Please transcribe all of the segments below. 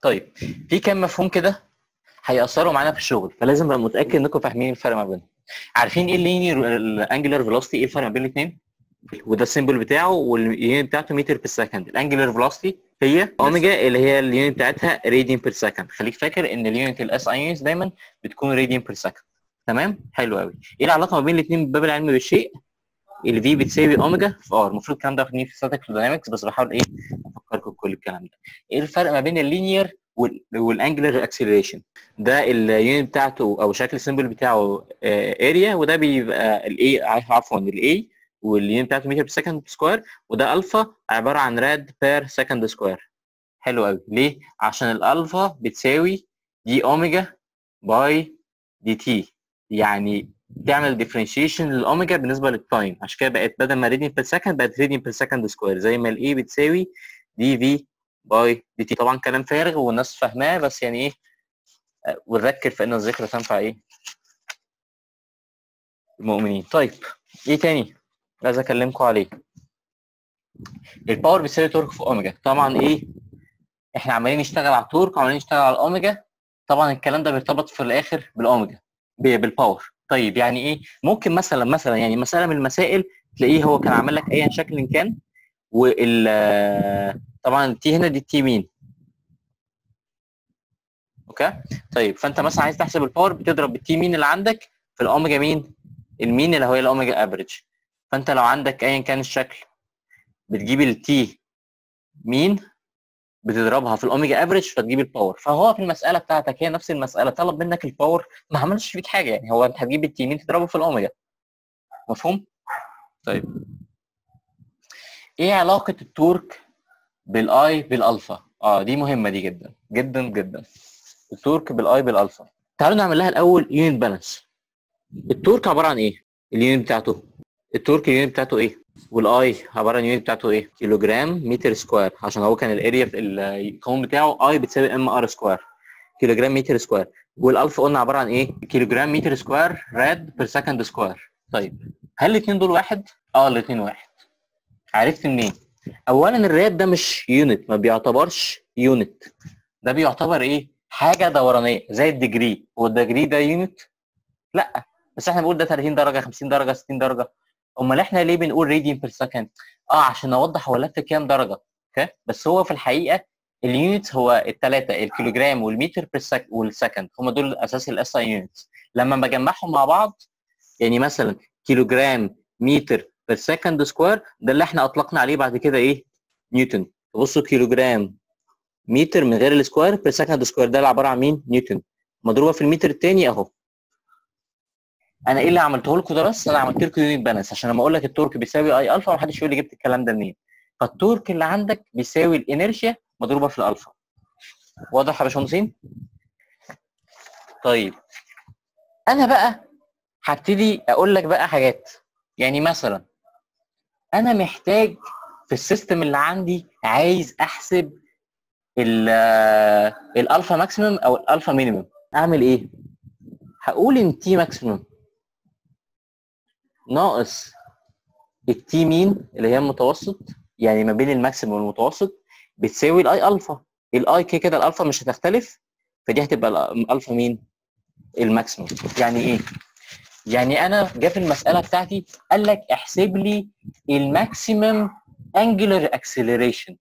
طيب في كام مفهوم كده هيأثروا معانا في الشغل فلازم ابقى متاكد انكم فاهمين الفرق ما بينهم عارفين ايه اللينير الانجلر فيلوسيتي ايه الفرق ما بين الاثنين وده السيمبل بتاعه واليونت بتاعته متر بير سكند الانجلر فيلوسيتي هي اوميجا اللي هي اليونت بتاعتها راديان بير سكند خليك فاكر ان اليونت الاس اي يونتس دايما بتكون راديان بير سكند تمام حلو قوي ايه العلاقه ما بين الاثنين بباب العلم بالشيء الفي بتساوي اوميجا في ار المفروض الكلام ده واخدينه في ستاتيك داينامكس بس بحاول ايه افكركم بكل الكلام ده ايه الفرق ما بين اللينير والانجلر اكسلريشن ده اليونت بتاعته او شكل السيمبل بتاعه اريا وده بيبقى الاي عفوا الاي واليونت بتاعته متر بير سكند سكوير وده الفا عباره عن راد بير سكند سكوير حلو قوي ليه عشان الالفا بتساوي دي اوميجا باي دي تي يعني تعمل ديفرنشيشن للاوميجا بالنسبه للتايم عشان كده بقت بدل ما راديان بير سكند بقت راديان بير سكند سكوير زي ما الاي بتساوي دي في باي دي تي طبعا كلام فارغ والناس فاهماه بس يعني ايه ونركز في ان الذكرى تنفع ايه المؤمنين طيب ايه تاني عايز اكلمكم عليه الباور بيساوي تورك في اوميجا طبعا ايه احنا عمالين نشتغل على التورك وعمالين نشتغل على الاوميجا طبعا الكلام ده بيرتبط في الاخر بالاوميجا بالباور طيب يعني ايه ممكن مثلا مثلا يعني مساله من المسائل تلاقيه هو كان عامل لك اي شكل كان وال طبعا التي هنا دي التي مين اوكي طيب فانت مثلا عايز تحسب الباور بتضرب التي مين اللي عندك في الاوميجا مين المين اللي هو الاوميجا افريج فانت لو عندك ايا كان الشكل بتجيب التي مين بتضربها في الاوميجا افريج فتجيب الباور فهو في المساله بتاعتك هي نفس المساله طلب منك الباور ما عملش فيك حاجه يعني هو انت هتجيب التي مين تضربه في الاوميجا مفهوم طيب ايه علاقه التورك بالاي بالالفا اه دي مهمه دي جدا جدا جدا التورك بالاي بالالفا تعالوا نعمل لها الاول يونت بالانس التورك عباره عن ايه اليونت بتاعته التورك اليونت بتاعته ايه والاي عباره عن اليونت بتاعته ايه كيلوجرام متر سكوير عشان هو كان الاريا القانون بتاعه اي بتساوي ام ار سكوير كيلوجرام متر سكوير والالفا قلنا عباره عن ايه كيلوجرام متر سكوير راد بير سكند سكوير طيب هل الاثنين دول واحد اه الاثنين واحد عرفت منين اولا الراد ده مش يونت ما بيعتبرش يونت ده بيعتبر ايه حاجه دورانيه زي الديجري هو الديجري ده يونت لا بس احنا بنقول ده 30 درجه 50 درجه 60 درجه امال احنا ليه بنقول راديان بير سكند اه عشان اوضح هو لف كام درجه اوكي بس هو في الحقيقه اليونتس هو الثلاثه الكيلوجرام والمتر بير سك والسكند هم دول اساس الاس اي يونتس لما بجمعهم مع بعض يعني مثلا كيلوجرام متر بير سكند سكوير ده اللي احنا اطلقنا عليه بعد كده ايه نيوتن بصوا كيلوجرام متر من غير السكوير بير سكند سكوير ده اللي عباره عن مين نيوتن مضروبه في المتر الثاني اهو انا ايه اللي عملته لكم ده بس انا عملت لكم يونت بالانس عشان لما اقول لك التورك بيساوي اي الفا محدش يقول لي جبت الكلام ده منين فالتورك اللي عندك بيساوي الانرشيا مضروبه في الالفا واضح يا باشمهندسين طيب انا بقى هبتدي اقول لك بقى حاجات يعني مثلا انا محتاج في السيستم اللي عندي عايز احسب الالفا ماكسيمم او الالفا مينيمم اعمل ايه هقول ان تي ماكسيمم ناقص التي مين اللي هي المتوسط يعني ما بين الماكسيمم والمتوسط بتساوي الاي الفا الاي كده كده الالفا مش هتختلف فدي هتبقى الالفا مين الماكسيمم يعني ايه يعني انا جه في المساله بتاعتي قال لك احسب لي الماكسيمم انجلر اكسلريشن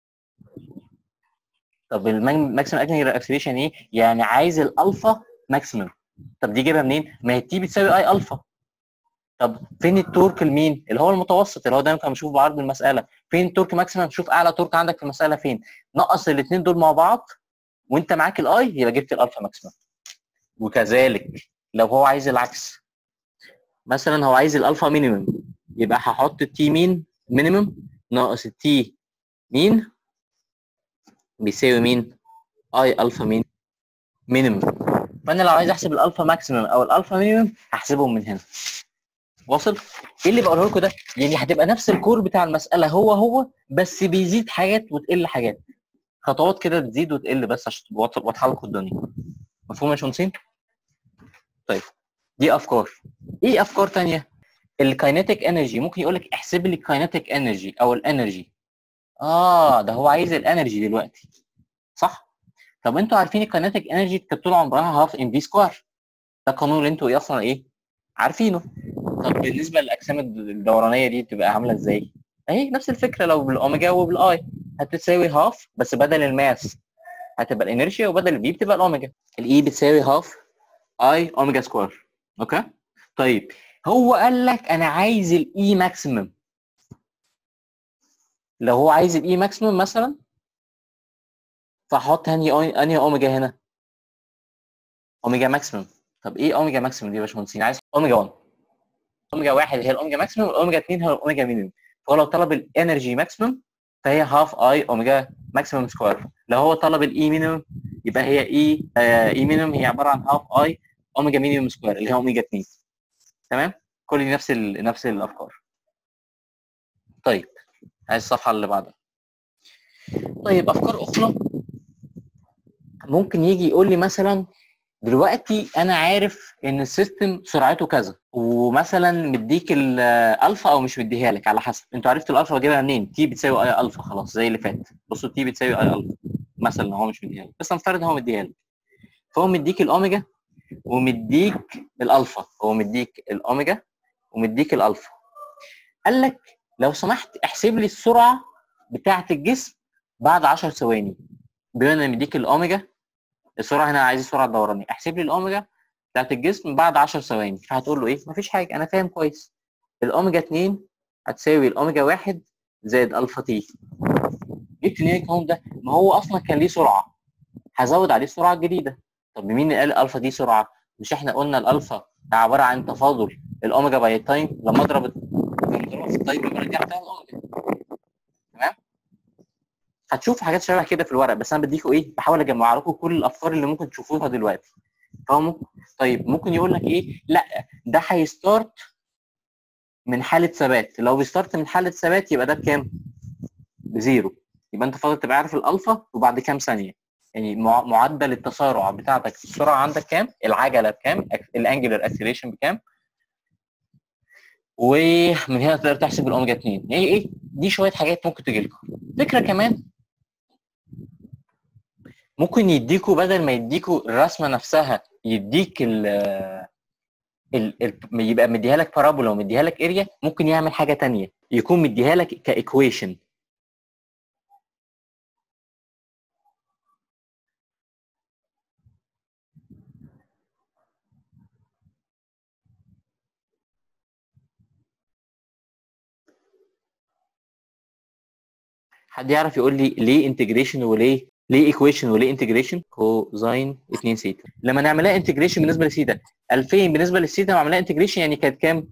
طب الماكسيمم انجلر اكسلريشن ايه يعني عايز الالفا ماكسيمم طب دي جايبها منين ما هي تي بتساوي اي الفا طب فين التورك المين اللي هو المتوسط اللي هو دايما كنا بنشوف بعرض المساله فين التورك ماكسيمم نشوف اعلى تورك عندك في المساله فين نقص الاثنين دول مع بعض وانت معاك الاي يبقى جبت الالفا ماكسيمم وكذلك لو هو عايز العكس مثلا هو عايز الالفا مينيمم يبقى هحط التي مين مينيمم ناقص التي مين بيساوي مين اي الفا مين مينيمم فانا لو عايز احسب الالفا ماكسيمم او الالفا مينيمم هحسبهم من هنا واصل ايه اللي بقوله لكم ده يعني هتبقى نفس الكور بتاع المساله هو هو بس بيزيد حاجات وتقل حاجات خطوات كده تزيد وتقل بس عشان تبقى واضحه لكم الدنيا مفهوم يا شمسين طيب دي افكار ايه افكار تانية الكاينيتيك انرجي ممكن يقول لك احسب لي الكاينيتيك انرجي او الانرجي اه ده هو عايز الانرجي دلوقتي صح طب انتوا عارفين الكاينتيك انرجي كانت طول عمرها هاف ام في سكوير ده القانون اللي انتوا ايه اصلا ايه عارفينه طب بالنسبه للاجسام الدورانيه دي بتبقى عامله ازاي اهي نفس الفكره لو بالاوميجا وبالاي هتساوي هاف بس بدل الماس هتبقى الانرشيا وبدل البي بتبقى الاوميجا الاي بتساوي هاف اي اوميجا سكوير اوكي طيب هو قال لك انا عايز الاي ماكسيمم لو هو عايز الاي ماكسيمم مثلا فاحط انهي انهي اوميجا هنا اوميجا ماكسيمم طب ايه اوميجا ماكسيمم دي يا باشمهندسين عايز اوميجا 1 اوميجا 1 هي الاوميجا ماكسيمم والاوميجا 2 هي الاوميجا مينيمم فهو لو طلب الانرجي ماكسيمم فهي هاف اي اوميجا ماكسيمم سكوير لو هو طلب الاي مينيمم يبقى هي اي اي مينيمم هي عباره عن هاف اي اوميجا مينيمم سكوير اللي هي اوميجا 2 تمام كل دي نفس ال... نفس الافكار طيب عايز الصفحه اللي بعدها طيب افكار اخرى ممكن يجي يقول لي مثلا دلوقتي انا عارف ان السيستم سرعته كذا ومثلا مديك الالفا او مش مديها لك على حسب انتوا عرفتوا الالفا بجيبها منين تي بتساوي اي الفا خلاص زي اللي فات بصوا تي بتساوي اي الفا مثلا هو مش مديها لك بس نفترض هو مديها لك فهو مديك الاوميجا ومديك الالفا هو مديك الاوميجا ومديك الالفا قال لك لو سمحت احسب لي السرعه بتاعه الجسم بعد 10 ثواني بما ان مديك الاوميجا السرعه هنا عايز السرعه الدورانيه احسب لي الاوميجا بتاعت الجسم بعد 10 ثواني فهتقول له ايه مفيش حاجه انا فاهم كويس الاوميجا 2 هتساوي الاوميجا 1 زائد الفا تي جبت منين الكلام ده ما هو اصلا كان ليه سرعه هزود عليه السرعه الجديده طب مين اللي قال الالفا دي سرعه مش احنا قلنا الالفا ده عباره عن تفاضل الاوميجا باي التايم لما اضرب لما اضرب في التايم برجع بتاع الاوميجا تمام هتشوفوا حاجات شبه كده في الورق بس انا بديكوا ايه بحاول اجمع لكم كل الافكار اللي ممكن تشوفوها دلوقتي فهو ممكن طيب ممكن يقول لك ايه لا ده هيستارت من حاله ثبات لو بيستارت من حاله ثبات يبقى ده بكام بزيرو يبقى انت فاضل تبقى عارف الالفا وبعد كام ثانيه يعني معدل التسارع بتاعتك السرعه عندك كام العجله بكام الانجلر اكسلريشن بكام ومن هنا تقدر تحسب الاوميجا 2 يعني ايه دي شويه حاجات ممكن تجي لكم فكره كمان ممكن يديكوا بدل ما يديكوا الرسمه نفسها يديك ال ال ال يبقى مديها لك بارابولا ومديها لك اريا ممكن يعمل حاجه تانية يكون مديها لك كايكويشن حد يعرف يقول لي ليه انتجريشن وليه ليه ايكويشن وليه انتجريشن كوزاين 2 سيتا لما نعملها انتجريشن بالنسبه للسيتا 2000 بالنسبه للسيتا عملها انتجريشن يعني كانت كام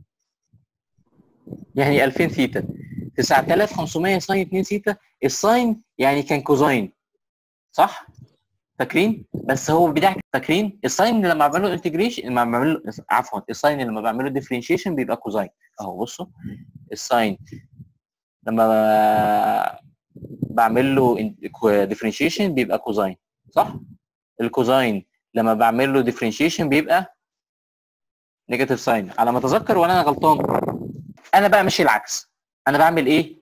يعني 2000 ثيتا 9500 ساين 2 سيتا الساين يعني كان كوزاين صح فاكرين بس هو بدايه فاكرين الساين لما بعمل له انتجريشن لما بعمل له عفوا الساين لما بعمل له ديفرنشيشن بيبقى كوزاين اهو بصوا الساين لما بعمل له ديفرنشيشن بيبقى كوزاين صح الكوزاين لما بعمل له ديفرنشيشن بيبقى نيجاتيف ساين على ما اتذكر ولا انا غلطان انا بقى ماشي العكس انا بعمل ايه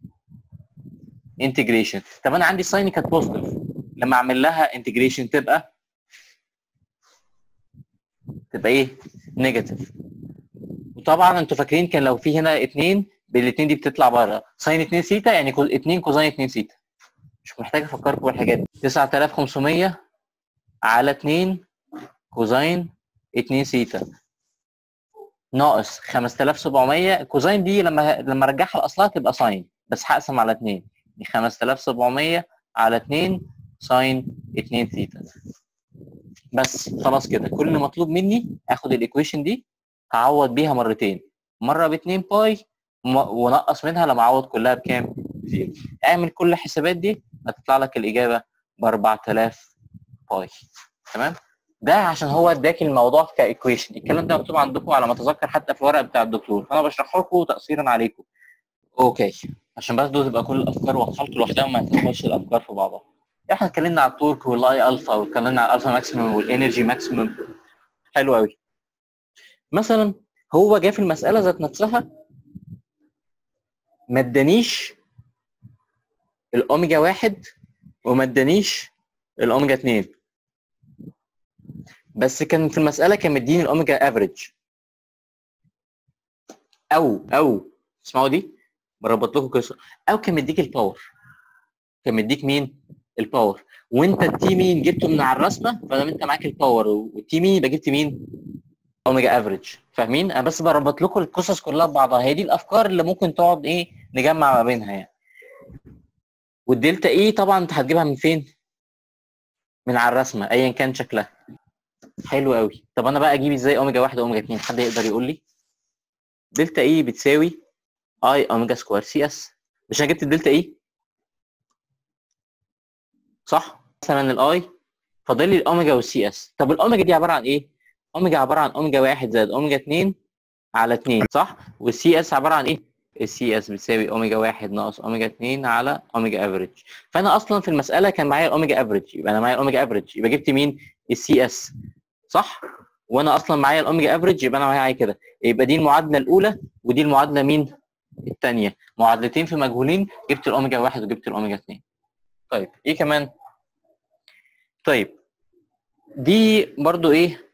انتجريشن طب انا عندي ساين كانت بوزيتيف لما اعمل لها انتجريشن تبقى تبقى ايه نيجاتيف وطبعا انتوا فاكرين كان لو في هنا اتنين بالاثنين دي بتطلع بره ساين 2 سيتا يعني 2 كوزاين 2 سيتا مش محتاج افكركم بالحاجات دي 9500 على 2 كوزاين 2 سيتا ناقص 5700 كوزاين دي لما لما ارجعها لاصلها تبقى ساين بس هقسم على 2 دي 5700 على 2 ساين 2 ثيتا بس خلاص كده كل مطلوب مني اخد الايكويشن دي هعوض بيها مرتين مره ب 2 باي ونقص منها لما اعوض كلها بكام؟ زيرو اعمل كل الحسابات دي هتطلع لك الاجابه ب 4000 باي تمام؟ ده عشان هو اداك الموضوع كايكويشن الكلام ده مكتوب عندكم على ما اتذكر حتى في الورق بتاع الدكتور فانا بشرحه لكم تقصيرا عليكم اوكي عشان بس تبقى كل الافكار واضحه لوحدها وما تدخلش الافكار في بعضها احنا اتكلمنا على التورك والاي الفا واتكلمنا على الالفا ماكسيمم والانرجي ماكسيمم حلو قوي مثلا هو جه في المساله ذات نفسها ما ادانيش الاوميجا واحد وما ادانيش الاوميجا 2 بس كان في المساله كان مديني الاوميجا افريج او او اسمعوا دي بربط لكم قصه او كان مديك الباور كان مديك مين الباور وانت التي مين جبته من على الرسمه فدام انت معاك الباور والتي مين يبقى جبت مين اوميجا افريج فاهمين انا بس بربط لكم القصص كلها ببعضها هي دي الافكار اللي ممكن تقعد ايه نجمع ما بينها يعني والدلتا ايه طبعا انت هتجيبها من فين من على الرسمه ايا كان شكلها حلو قوي طب انا بقى اجيب ازاي اوميجا 1 واوميجا 2 حد يقدر يقول لي دلتا ايه بتساوي اي اوميجا سكوير سي اس مش انا جبت الدلتا ايه صح مثلا الاي فاضل لي الاوميجا والسي اس طب الاوميجا دي عباره عن ايه اوميجا عباره عن اوميجا 1 زائد اوميجا 2 على 2 صح والسي اس عباره عن ايه السي اس بتساوي اوميجا 1 ناقص اوميجا 2 على اوميجا افريج فانا اصلا في المساله كان معايا الاوميجا افريج يبقى انا معايا الاوميجا افريج يبقى جبت مين السي اس صح وانا اصلا معايا الاوميجا افريج يبقى انا معايا كده يبقى دي المعادله الاولى ودي المعادله مين الثانيه معادلتين في مجهولين جبت الاوميجا 1 وجبت الاوميجا 2 طيب ايه كمان طيب دي برضو ايه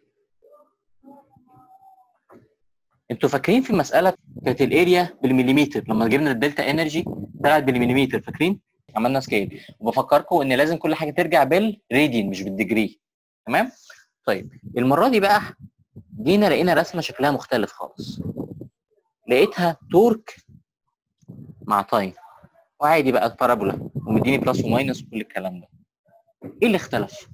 انتوا فاكرين في المساله كانت الاريا بالمليمتر لما جبنا الدلتا انرجي طلعت بالمليمتر فاكرين عملنا سكيل وبفكركم ان لازم كل حاجه ترجع بالراديان مش بالديجري تمام طيب المره دي بقى جينا لقينا رسمه شكلها مختلف خالص لقيتها تورك مع تايم وعادي بقى بارابولا ومديني بلس وماينس وكل الكلام ده ايه اللي اختلف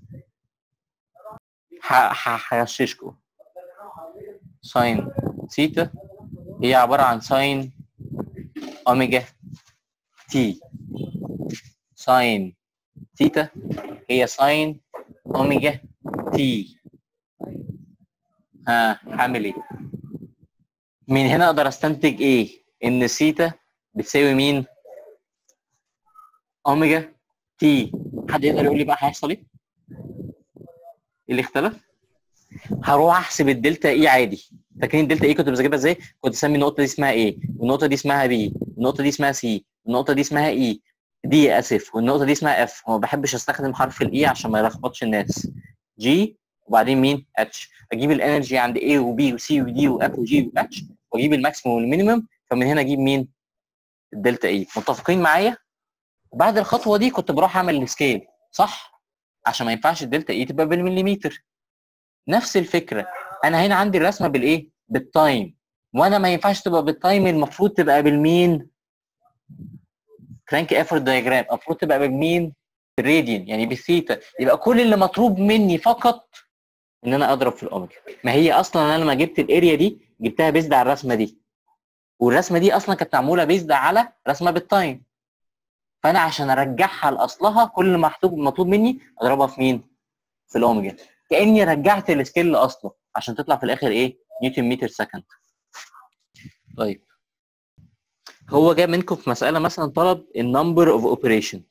هغششكم ساين ثيتا هي عباره عن ساين اوميجا تي ساين ثيتا هي ساين اوميجا تي ها هعمل ايه من هنا اقدر استنتج ايه ان ثيتا بتساوي مين اوميجا تي حد يقدر يقول لي بقى هيحصل ايه اللي اختلف هروح احسب الدلتا اي عادي فاكرين الدلتا اي كنت بذاكرها ازاي كنت اسمي النقطه دي اسمها ايه والنقطه دي اسمها بي النقطه دي اسمها سي النقطه دي اسمها اي دي اسف والنقطه دي اسمها اف وما بحبش استخدم حرف الاي عشان ما يلخبطش الناس جي وبعدين مين اتش اجيب الانرجي عند A وبي وسي ودي واف وجي واتش واجيب الماكسيموم والمينيمم فمن هنا اجيب مين الدلتا اي متفقين معايا بعد الخطوه دي كنت بروح اعمل السكيل صح عشان ما ينفعش الدلتا اي تبقى بالمليمتر نفس الفكره انا هنا عندي الرسمه بالايه بالتايم وانا ما ينفعش تبقى بالتايم المفروض تبقى بالمين كرانك افورت دايجرام المفروض تبقى بالمين بالراديان يعني بالثيتا يبقى كل اللي مطلوب مني فقط ان انا اضرب في الاوميجا ما هي اصلا انا لما جبت الاريا دي جبتها بيزد على الرسمه دي والرسمه دي اصلا كانت معموله بيزد على رسمه بالتايم فانا عشان ارجعها لاصلها كل اللي محطوط مطلوب مني اضربها في مين في الاوميجا كاني رجعت السكيل لاصله عشان تطلع في الاخر ايه نيوتن متر سكند طيب هو جاب منكم في مساله مثلا طلب النمبر اوف اوبريشن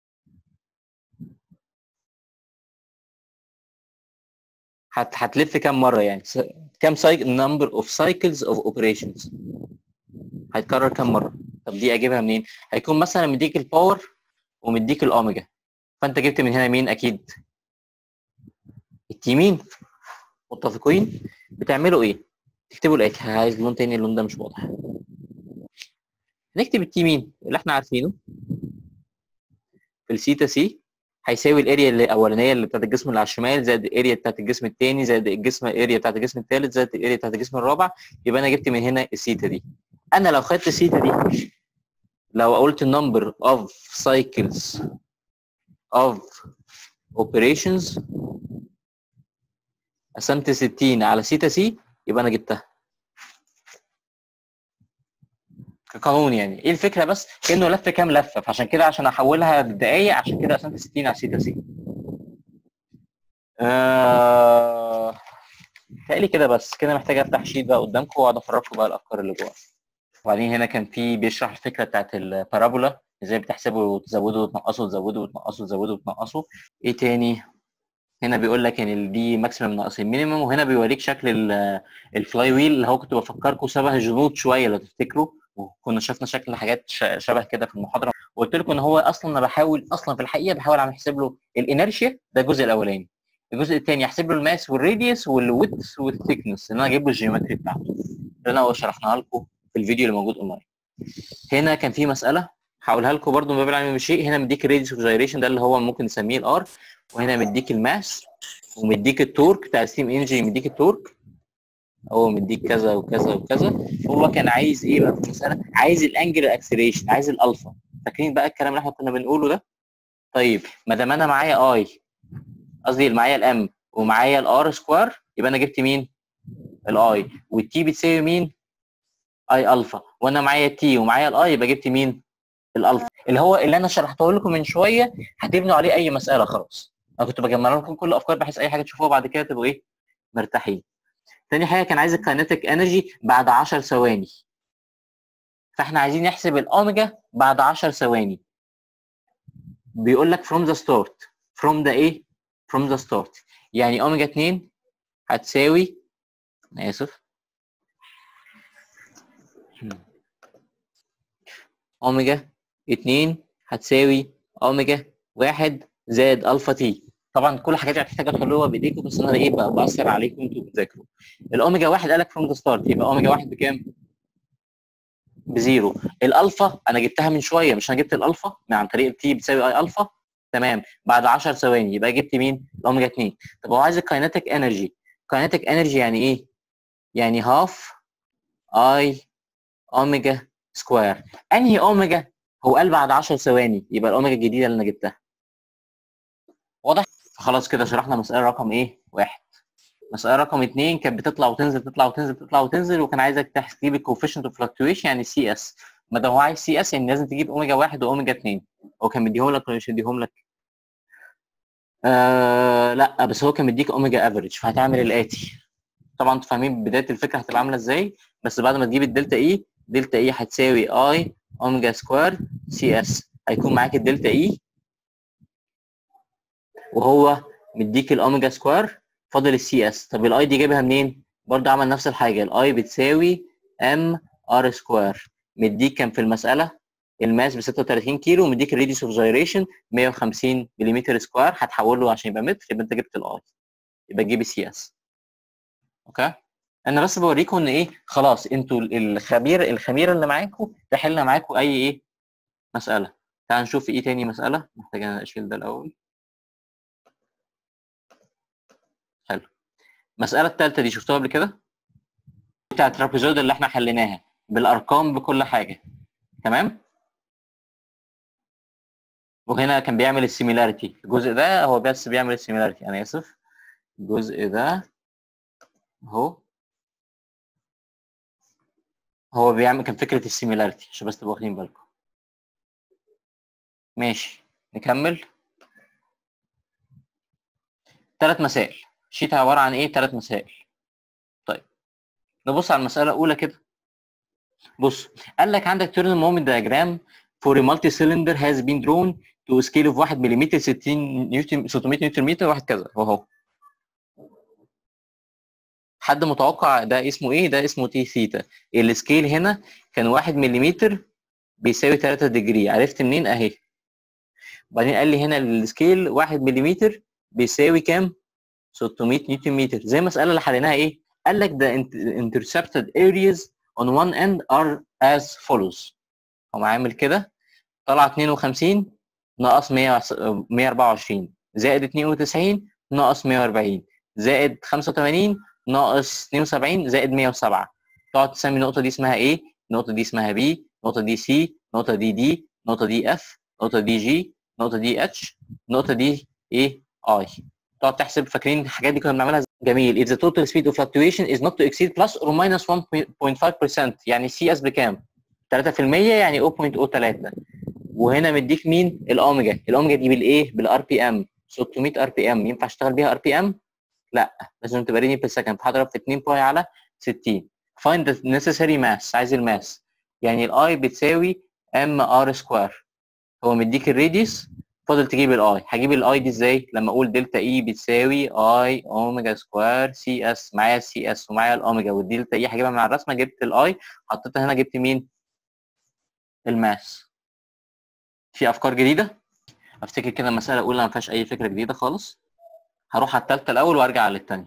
هت هتلف كام مره يعني س- كام سايكل نمبر اوف سايكلز اوف اوبريشنز هيتكرر كام مره طب دي اجيبها منين هيكون مثلا مديك الباور ومديك الاوميجا فانت جبت من هنا مين اكيد التيمين متفقين بتعملوا ايه تكتبوا الاتي عايز لون تاني اللون ده مش واضح نكتب التيمين اللي احنا عارفينه في السيتا سي هيساوي الاريا الاولانيه اللي بتاعت الجسم اللي على الشمال زائد الاريا بتاعت الجسم الثاني زائد الجسم الاريا بتاعت الجسم الثالث زائد الاريا بتاعت الجسم الرابع يبقى انا جبت من هنا السيتا دي انا لو خدت السيتا دي لو قلت number of cycles of operations قسمت 60 على سيتا سي يبقى انا جبتها كقانون يعني ايه الفكره بس كانه لف كام لفه فعشان كده عشان احولها لدقايق عشان كده قسمت 60 على سيتا سي آه... تقلي كده بس كده محتاج افتح شيت بقى قدامكم واقعد افرجكم بقى الافكار اللي جوه وبعدين هنا كان في بيشرح الفكره بتاعت البارابولا ازاي بتحسبوا وتزودوا وتنقصوا وتزودوا وتنقصوا وتزودوا وتنقصوا ايه تاني هنا بيقول لك ان دي ماكسيمم ناقص المينيمم وهنا بيوريك شكل الفلاي ويل اللي هو كنت بفكركم شبه الجنود شويه لو تفتكروا وكنا شفنا شكل حاجات ش- شبه كده في المحاضره وقلت لكم ان هو اصلا انا بحاول اصلا في الحقيقه بحاول اعمل حساب له الانرشيا ده الجزء الاولاني الجزء الثاني احسب له الماس والراديوس والويدث والثيكنس ان انا اجيب له الجيومتري بتاعته اللي انا شرحناها لكم في الفيديو اللي موجود اونلاين هنا كان في مساله هقولها لكم برده من باب العلم بالشيء هنا مديك الراديوس اوف جايريشن ده اللي هو ممكن نسميه الار وهنا مديك الماس ومديك التورك بتاع الستيم انجي مديك التورك هو مديك كذا وكذا وكذا هو كان عايز ايه بقى في المساله عايز الانجل اكسلريشن عايز الالفا فاكرين بقى الكلام اللي احنا كنا بنقوله ده طيب ما دام انا معايا اي قصدي معايا الام ومعايا الار سكوير يبقى انا جبت مين الاي والتي بتساوي مين اي الفا وانا معايا تي ومعايا الاي يبقى جبت مين الالفا اللي هو اللي انا شرحته لكم من شويه هتبنوا عليه اي مساله خلاص انا كنت بجمع لكم كل الافكار بحيث اي حاجه تشوفوها بعد كده تبقوا ايه مرتاحين تاني حاجه كان عايز الكاينتيك انرجي بعد 10 ثواني فاحنا عايزين نحسب الاوميجا بعد 10 ثواني بيقول لك from the start from the ايه from the start يعني اوميجا 2 هتساوي انا اسف اوميجا 2 هتساوي اوميجا 1 زائد الفا تي طبعا كل الحاجات دي هتحتاجوا تحلوها بايديكم بس انا ايه بقى باثر عليكم انتوا بتذاكروا الاوميجا 1 قال لك فروم ذا ستارت يبقى اوميجا 1 بكام؟ بزيرو الالفا انا جبتها من شويه مش انا جبت الالفا عن طريق التي بتساوي اي الفا تمام بعد 10 ثواني يبقى جبت مين؟ الاوميجا 2 طب هو عايز الكاينتيك انرجي كاينتيك انرجي يعني ايه؟ يعني هاف اي اوميجا سكوير انهي اوميجا؟ هو قال بعد 10 ثواني يبقى الاوميجا الجديده اللي انا جبتها واضح؟ فخلاص كده شرحنا مسألة رقم ايه؟ واحد. مسألة رقم اثنين كانت بتطلع وتنزل تطلع وتنزل تطلع وتنزل وكان عايزك تجيب الكوفيشنت اوف فلكتويشن يعني سي اس. ما دام هو عايز سي اس يعني لازم تجيب اوميجا واحد واوميجا اثنين. هو كان مديهم لك ولا مش مديهم لك؟ آه لا بس هو كان مديك اوميجا افريج فهتعمل الاتي. طبعا انتوا فاهمين بدايه الفكره هتبقى عامله ازاي بس بعد ما تجيب الدلتا اي دلتا اي هتساوي اي اوميجا سكوير سي اس هيكون معاك الدلتا اي وهو مديك الاوميجا سكوير فاضل السي اس طب الاي دي جايبها منين برضه عمل نفس الحاجه الاي بتساوي ام ار سكوير مديك كان في المساله الماس ب 36 كيلو ومديك الريديوس اوف جايريشن 150 ملم سكوير هتحوله عشان يبقى متر يبقى انت جبت الاي يبقى تجيب السي اس اوكي انا بس بوريكم ان ايه خلاص انتوا الخبير الخميره اللي معاكم تحل معاكم اي ايه مساله تعال نشوف ايه تاني مساله محتاج انا اشيل ده الاول حلو المساله الثالثه دي شفتوها قبل كده بتاع الترابيزويد اللي احنا حليناها بالارقام بكل حاجه تمام وهنا كان بيعمل السيميلاريتي الجزء ده هو بس بيعمل السيميلاريتي انا اسف الجزء ده اهو هو بيعمل كان فكره السيميلاريتي عشان بس تبقوا واخدين بالكم ماشي نكمل ثلاث مسائل شيت عباره عن ايه ثلاث مسائل طيب نبص على المساله الاولى كده بص قال لك عندك تيرن مومنت دياجرام for a multi cylinder has been drawn to a scale of 1 ملم 60 نيوتن 600 نيوتن متر واحد كذا اهو حد متوقع ده اسمه ايه ده اسمه تي ثيتا السكيل هنا كان 1 ملم بيساوي 3 ديجري عرفت منين اهي وبعدين قال لي هنا السكيل 1 ملم بيساوي كام 600 نيوتن متر زي المساله اللي حليناها ايه قال لك the intercepted areas on one end are as follows هو عامل كده طلع 52 ناقص 124 زائد 92 ناقص 140 زائد 85 ناقص 72 زائد 107 تقعد تسمي النقطه دي اسمها ايه النقطه دي اسمها بي النقطه دي سي النقطه دي دي النقطه دي اف النقطه دي جي النقطه دي اتش النقطه دي ايه اي تقعد تحسب فاكرين الحاجات دي كنا بنعملها جميل if the total speed of fluctuation is not to exceed plus or minus 1.5% يعني سي اس بكام 3% يعني 0.03 وهنا مديك مين الاوميجا الاوميجا دي بالايه بالار بي ام 600 ار بي ام ينفع اشتغل بيها ار بي ام لا لازم تبقى ريني بير سكند فهضرب في 2 باي على 60 find the necessary mass عايز الماس يعني الاي بتساوي ام ار سكوير هو مديك الراديوس فاضل تجيب الاي هجيب الاي دي ازاي لما اقول دلتا اي بتساوي اي اوميجا سكوير سي اس معايا السي اس ومعايا الاوميجا والدلتا اي هجيبها من على الرسمه جبت الاي حطيتها هنا جبت مين الماس في افكار جديده افتكر كده المساله الاولى ما فيهاش اي فكره جديده خالص هروح على الثالثه الاول وارجع على الثانيه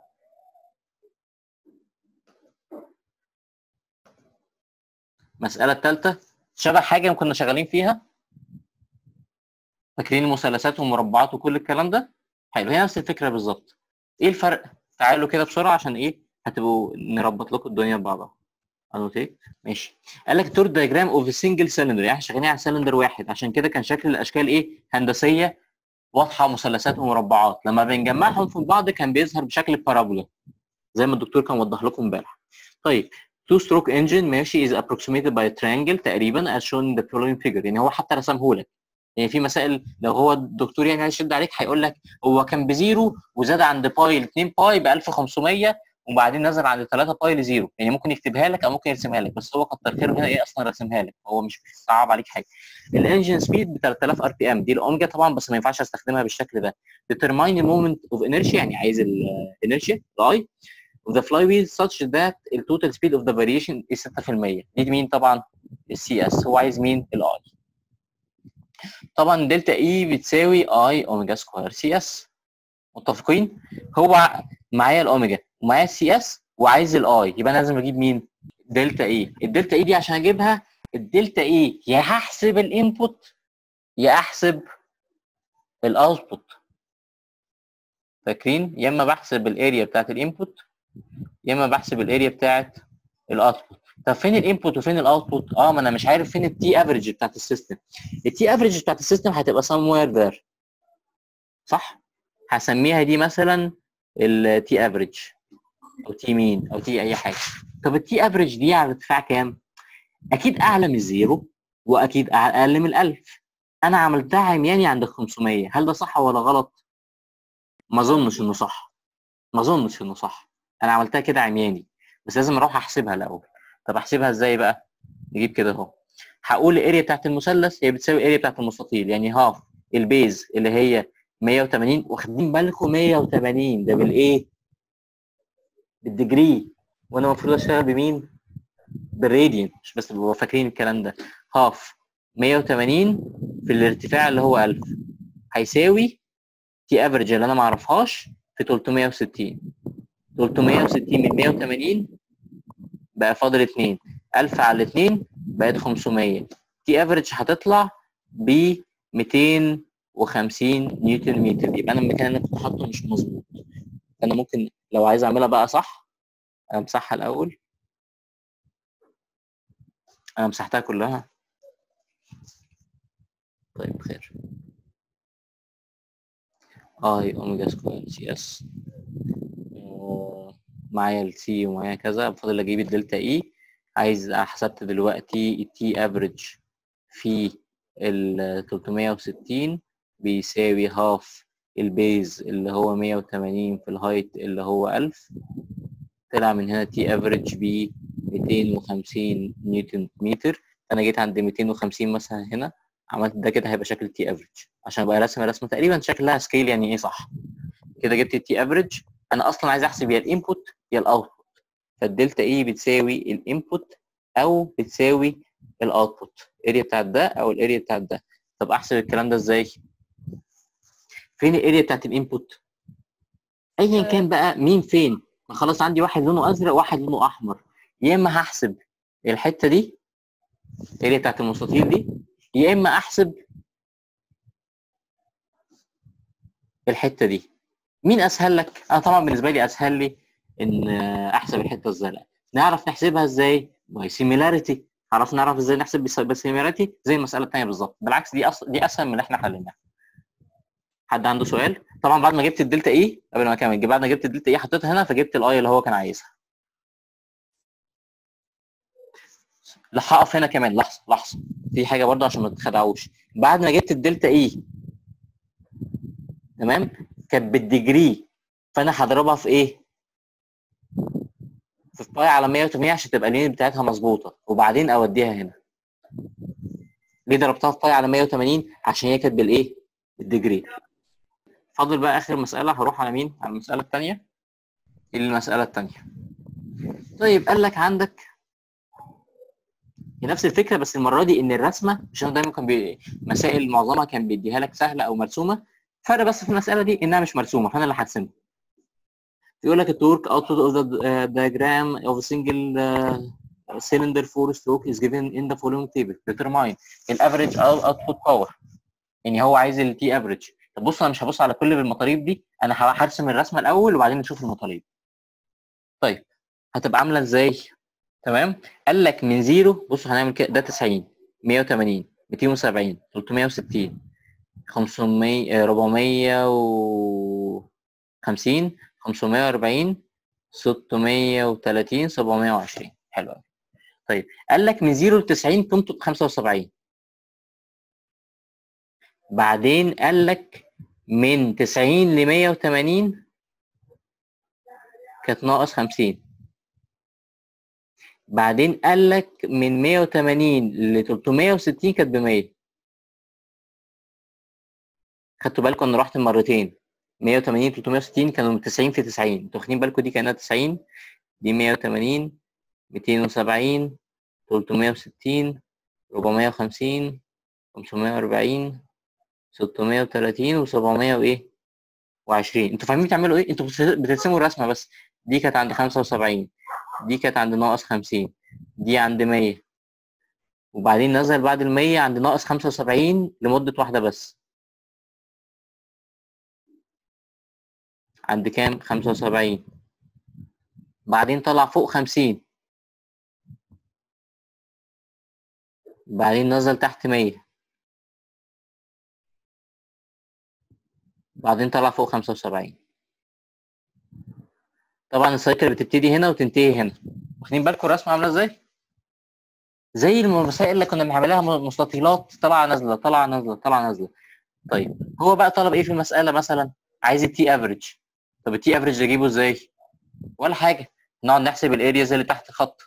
المساله الثالثه شبه حاجه كنا شغالين فيها فاكرين المثلثات والمربعات وكل الكلام ده حلو هي نفس الفكره بالظبط ايه الفرق تعالوا كده بسرعه عشان ايه هتبقوا نربط لكم الدنيا ببعضها انوتيت ماشي قال لك تور دايجرام اوف سنجل سلندر يعني احنا شغالين على سلندر واحد عشان كده كان شكل الاشكال ايه هندسيه واضحه مثلثات ومربعات لما بنجمعهم في بعض كان بيظهر بشكل بارابولا زي ما الدكتور كان وضح لكم امبارح طيب تو ستروك انجن ماشي is approximated by a triangle تقريبا as shown in the following figure يعني هو حتى رسمه لك يعني في مسائل لو هو الدكتور يعني هيشد عليك هيقول لك هو كان بزيرو وزاد عند باي ل 2 باي ب 1500 وبعدين نزل عند 3 باي لزيرو يعني ممكن يكتبها لك او ممكن يرسمها لك بس هو كتر خيره هنا ايه اصلا رسمها لك هو مش صعب عليك حاجه الانجن سبيد ب 3000 ار بي ام دي الاوميجا طبعا بس ما ينفعش استخدمها بالشكل ده determine the moment of inertia يعني عايز الانرشيا الاي of the flywheel such that the total speed of the variation is 6% دي مين طبعا السي اس هو عايز مين الاي طبعا دلتا اي بتساوي اي اوميجا سكوير سي اس متفقين هو معايا الاوميجا ومعايا السي اس وعايز الاي يبقى انا لازم اجيب مين دلتا اي الدلتا اي دي عشان اجيبها الدلتا اي يا هحسب الانبوت يا احسب الاوتبوت فاكرين يا اما بحسب الاريا بتاعت الانبوت يا اما بحسب الاريا بتاعت الاوتبوت طب فين الانبوت وفين الاوتبوت اه ما انا مش عارف فين التي افريج بتاعت السيستم التي افريج بتاعت السيستم هتبقى somewhere there صح هسميها دي مثلا التي افريج او تي مين او تي اي حاجه طب التي افريج دي على ارتفاع كام اكيد اعلى من الزيرو واكيد اقل من ال1000 انا عملتها عمياني عند ال 500 هل ده صح ولا غلط ما اظنش انه صح ما اظنش انه صح انا عملتها كده عمياني بس لازم اروح احسبها الاول طب احسبها ازاي بقى نجيب كده اهو هقول الاريا بتاعت المثلث هي بتساوي الاريا بتاعت المستطيل يعني هاف البيز اللي هي 180 واخدين بالكم 180 ده بالايه بالديجري وانا المفروض اشتغل بمين بالراديان مش بس ببقوا فاكرين الكلام ده هاف 180 في الارتفاع اللي هو 1000 هيساوي تي افريج اللي انا ما اعرفهاش في 360 360 من 180 بقى فاضل 2 1000 على 2 بقت 500 تي افريج هتطلع ب 250 نيوتن متر يبقى انا المكان اللي كنت حاطه مش مظبوط انا ممكن لو عايز اعملها بقى صح امسحها الاول انا مسحتها كلها طيب خير اي اوميجا سكوير سي اس معايا السي ومعايا كذا فاضل اجيب الدلتا اي عايز حسبت دلوقتي التي افريج في ال 360 بيساوي هاف البيز اللي هو 180 في الهايت اللي هو 1000 طلع من هنا تي افريج ب 250 نيوتن متر انا جيت عند 250 مثلا هنا عملت ده كده هيبقى شكل تي افريج عشان ابقى راسم رسمه تقريبا شكلها سكيل يعني ايه صح كده جبت التي افريج انا اصلا عايز احسب يا الانبوت يا الاوتبوت فالدلتا اي بتساوي الانبوت او بتساوي الاوتبوت الاريا بتاعت ده او الاريا بتاعت ده طب احسب الكلام ده ازاي فين الاريا بتاعت الانبوت ايا كان بقى مين فين ما خلاص عندي واحد لونه ازرق وواحد لونه احمر يا اما هحسب الحته دي الاريا بتاعت المستطيل دي يا اما احسب الحته دي مين اسهل لك انا طبعا بالنسبه لي اسهل لي ان احسب الحته الزرقاء نعرف نحسبها ازاي باي سيميلاريتي عرف نعرف ازاي نحسب بسيميلاريتي زي المساله الثانيه بالظبط بالعكس دي أص... دي اسهل من اللي احنا حليناها حد عنده سؤال طبعا بعد ما جبت الدلتا اي قبل ما اكمل بعد ما جبت الدلتا اي حطيتها هنا فجبت الاي اللي هو كان عايزها لا هقف هنا كمان لحظه لحظه في حاجه برضه عشان ما تتخدعوش بعد ما جبت الدلتا اي تمام كانت بالديجري فانا هضربها في ايه في باي على 180 عشان تبقى اللين بتاعتها مظبوطه وبعدين اوديها هنا ليه ضربتها في باي على 180 عشان هي كانت بالايه بالديجري فاضل بقى اخر مساله هروح على مين على المساله الثانيه المساله الثانيه طيب قال لك عندك هي نفس الفكره بس المره دي ان الرسمه عشان دايما كان بي... مسائل معظمها كان بيديها لك سهله او مرسومه فرق بس في المساله دي انها مش مرسومه فانا اللي هرسمها يقول لك التورك output of the uh, diagram of a single uh, cylinder four stroke is given in the following table determine average output power يعني هو عايز التي افريج طب بص انا مش هبص على كل المطالب دي انا هرسم الرسمه الاول وبعدين نشوف المطالب طيب هتبقى عامله ازاي تمام قال لك من زيرو بص هنعمل كده ده 90 180 270 360 500 450 540 630 720 حلو قوي طيب قال لك من 0 ل 90 قيمته 75 بعدين قال لك من 90 ل 180 كانت ناقص 50 بعدين قال لك من 180 ل 360 كانت ب 100 خدتوا بالكم انا رحت مرتين 180 360 كانوا 90 في 90 انتوا واخدين بالكم دي كانها 90 دي 180 270 360 450 540 630 و700 وايه و20 انتوا فاهمين بتعملوا ايه انتوا بترسموا الرسمه بس دي كانت عند 75 دي كانت عند ناقص 50 دي عند 100 وبعدين نزل بعد ال 100 عند ناقص 75 لمده واحده بس عند كام 75 بعدين طلع فوق 50 بعدين نزل تحت 100 بعدين طلع فوق 75 طبعا السايكل بتبتدي هنا وتنتهي هنا واخدين بالكم الرسمه عامله ازاي زي المسائل اللي كنا بنعملها مستطيلات طالعه نازله طالعه نازله طالعه نازله طيب هو بقى طلب ايه في المساله مثلا عايز التي افريج طب التي افريج اجيبه ازاي ولا حاجه نقعد نحسب الارياز اللي تحت الخط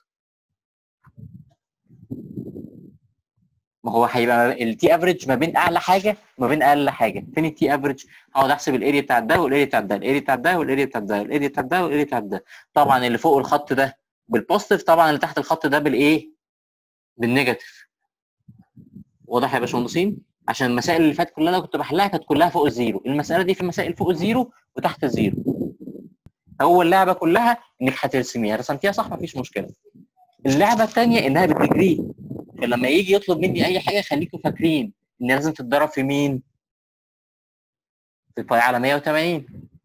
ما هو هيبقى التي افريج ما بين اعلى حاجه وما بين اقل حاجه فين التي افريج هقعد احسب الاريا بتاعت ده والاريا بتاعت ده الاريا بتاعت ده والاريا بتاعت ده والاريا بتاعت ده والاريا بتاعت ده طبعا اللي فوق الخط ده بالبوزيتيف طبعا اللي تحت الخط ده بالايه بالنيجاتيف واضح يا باشمهندسين عشان المسائل اللي فاتت كلها انا كنت بحلها كانت كلها فوق الزيرو المساله دي في مسائل فوق الزيرو وتحت الزيرو هو اللعبه كلها انك هترسميها رسمتيها صح مفيش مشكله اللعبه الثانيه انها بتجري فلما يجي يطلب مني اي حاجه خليكم فاكرين ان لازم تتضرب في مين في باي على 180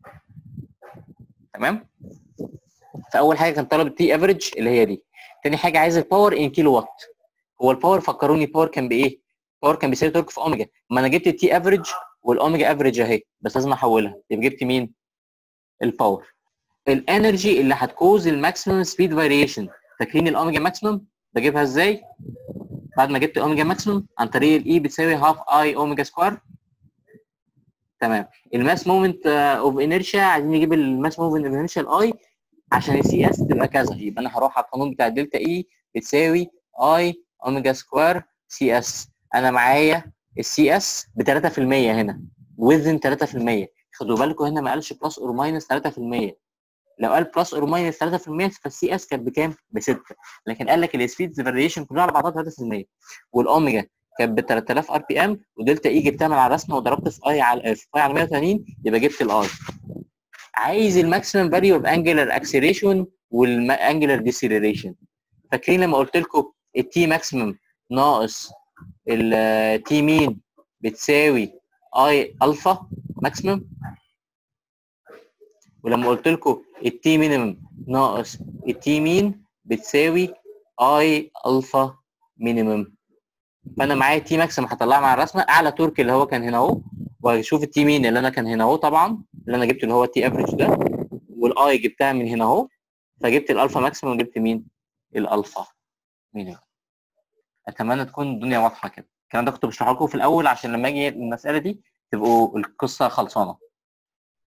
تمام فاول حاجه كان طلب التي افريج اللي هي دي تاني حاجه عايز الباور ان كيلو وات هو الباور فكروني باور كان بايه باور كان بيساوي تورك في اوميجا ما انا جبت التي افريج والاوميجا افريج اهي بس لازم احولها يبقى جبت مين الباور الانرجي اللي هتكوز الماكسيمم سبيد فاريشن فاكرين الاوميجا ماكسيمم بجيبها ازاي بعد ما جبت اوميجا ماكسيمم عن طريق الاي بتساوي هاف اي اوميجا سكوير تمام الماس مومنت اوف انيرشيا عايزين نجيب الماس مومنت اوف انيرشيا الاي عشان السي اس تبقى كذا يبقى انا هروح على القانون بتاع الدلتا اي بتساوي اي اوميجا سكوير سي اس انا معايا السي اس ب 3% هنا وذن 3% خدوا بالكم هنا ما قالش بلس اور ماينس 3% لو قال بلس اور ماينس 3% فالسي اس كانت بكام؟ ب 6 لكن قال لك السبيدز فاريشن كلها على بعضها 3% والاوميجا كانت ب 3000 ار بي ام ودلتا اي جبتها من على الرسمه وضربت في اي على في اي على 180 يبقى جبت الاي عايز الماكسيمم فاليو اوف انجلر اكسلريشن والانجلر ديسيلريشن فاكرين لما قلت لكم التي ماكسيمم ناقص التي مين بتساوي اي الفا ماكسيمم ولما قلت لكم التي مينيمم ناقص التي مين بتساوي اي الفا مينيمم فانا معايا تي ماكسيمم هطلعها مع الرسمه اعلى تورك اللي هو كان هنا اهو واشوف التي مين اللي انا كان هنا اهو طبعا اللي انا جبت اللي هو التي افريج ده والاي جبتها من هنا اهو فجبت الالفا ماكسيمم وجبت مين الالفا مينيمم اتمنى تكون الدنيا واضحه كده الكلام ده كنت بشرحه لكم في الاول عشان لما اجي المساله دي تبقوا القصه خلصانه